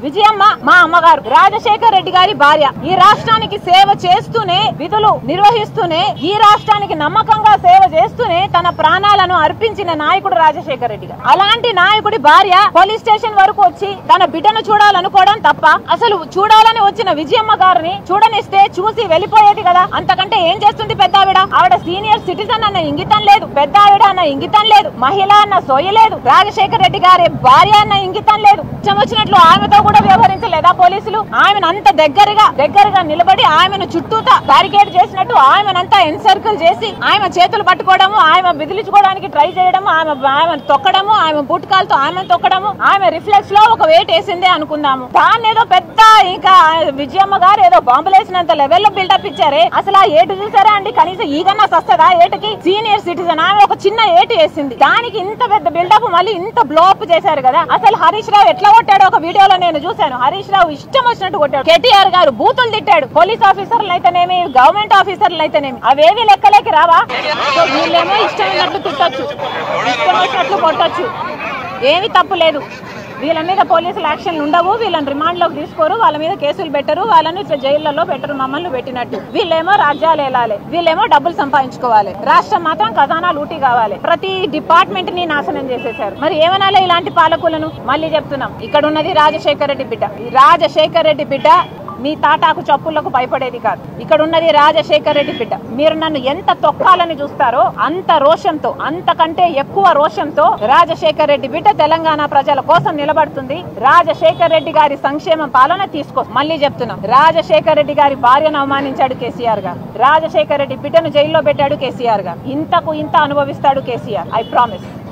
విజయమ్మ మా అమ్మగారు రాజశేఖర్ రెడ్డి గారి భార్య ఈ రాష్ట్రానికి సేవ చేస్తూనే విధులు నిర్వహిస్తూనే ఈ రాష్ట్రానికి నమ్మకంగా సేవ చేస్తూనే తన ప్రాణాలను అర్పించిన నాయకుడు రాజశేఖర్ రెడ్డి గారు అలాంటి నాయకుడి భార్య పోలీస్ స్టేషన్ వరకు వచ్చి తన బిడ్డను చూడాలనుకోవడం తప్ప అసలు చూడాలని వచ్చిన విజయమ్మ గారిని చూడనిస్తే చూసి వెళ్ళిపోయేది కదా అంతకంటే ఏం చేస్తుంది పెద్ద ఆవిడ ఆవిడ సీనియర్ సిటిజన్ అన్న ఇంగితం లేదు పెద్ద ఆవిడ అన్న ఇంగితం లేదు మహిళ అన్న సోయ లేదు రాజశేఖర్ రెడ్డి గారి భార్య అన్న ఇంగితం లేదు ఇష్టం వచ్చినట్లు ఆమెతో కూడా వ్యవహరించలేదా పోలీసులు ఆమెను అంత దగ్గరగా దగ్గరగా నిలబడి ఆమెను చుట్టూతా బ్యారికేడ్ చేసినట్టు ఆమెనంతా ఎన్సర్కిల్ చేసి ఆమె చేతులు పట్టుకోవడము ఆమె బిదిలించుకోవడానికి ట్రై చేయడము ఆమె ఆమె తొక్కడము ఆమె బుట్కాలతో ఆమె తొక్కడము ఆమె రిఫ్లెక్స్ లో ఒక వెయిట్ వేసిందే అనుకుందాము దాన్ని ఏదో పెద్ద ఇంకా విజయమ్మ గారు ఏదో బాంబులు వేసినంత లెవెల్లో బిల్డప్ ఇచ్చారే అసలు ఆ ఏటు చూసారా అండి కనీసం ఈగన్నా సస్తదా ఏటుకి సీనియర్ సిటిజన్ ఆమె ఒక చిన్న ఏటు వేసింది దానికి ఇంత పెద్ద బిల్డప్ మళ్ళీ ఇంత బ్లో అప్ చేశారు కదా అసలు హరీష్ రావు ఎట్లా కొట్టాడో ఒక వీడియోలో నేను చూశాను హరీష్ రావు ఇష్టం వచ్చినట్టు కొట్టాడు కేటీఆర్ గారు బూతులు తిట్టాడు పోలీస్ ఆఫీసర్లు అయితేనేమి గవర్నమెంట్ ఆఫీసర్లు అయితేనేమి అవేవి లెక్కలేకి రావా సో వీళ్ళేమో ఇష్టమైనట్లు తిట్టొచ్చు ఇష్టం వచ్చినట్లు కొట్టొచ్చు ఏమి తప్పు లేదు వీళ్ళ మీద పోలీసులు యాక్షన్లు ఉండవు వీళ్ళని రిమాండ్ లోకి తీసుకోరు వాళ్ళ మీద కేసులు పెట్టరు వాళ్ళని ఇట్లా జైళ్లలో పెట్టరు మమ్మల్ని పెట్టినట్టు వీళ్ళేమో రాజ్యాలు వెళ్ళాలి వీళ్ళేమో డబ్బులు సంపాదించుకోవాలి రాష్ట్రం మాత్రం ఖజానా లూటీ కావాలి ప్రతి డిపార్ట్మెంట్ ని నాశనం చేసేశారు మరి ఏమనాలి ఇలాంటి పాలకులను మళ్ళీ చెప్తున్నాం ఇక్కడ ఉన్నది రాజశేఖర రెడ్డి బిడ్డ ఈ రాజశేఖర రెడ్డి బిడ్డ మీ తాటాకు చప్పులకు భయపడేది కాదు ఇక్కడ ఉన్నది రాజశేఖర్ రెడ్డి బిడ్డ మీరు నన్ను ఎంత తొక్కాలని చూస్తారో అంత రోషంతో అంతకంటే ఎక్కువ రోషంతో రాజశేఖర్ రెడ్డి బిడ్డ తెలంగాణ ప్రజల కోసం నిలబడుతుంది రాజశేఖర్ రెడ్డి గారి సంక్షేమ పాలన తీసుకో మళ్ళీ చెప్తున్నాం రాజశేఖర్ రెడ్డి గారి భార్యను అవమానించాడు కేసీఆర్ గారు రాజశేఖర్ రెడ్డి బిడ్డను జైల్లో పెట్టాడు కేసీఆర్ గారు ఇంతకు ఇంత అనుభవిస్తాడు కేసీఆర్ ఐ ప్రామిస్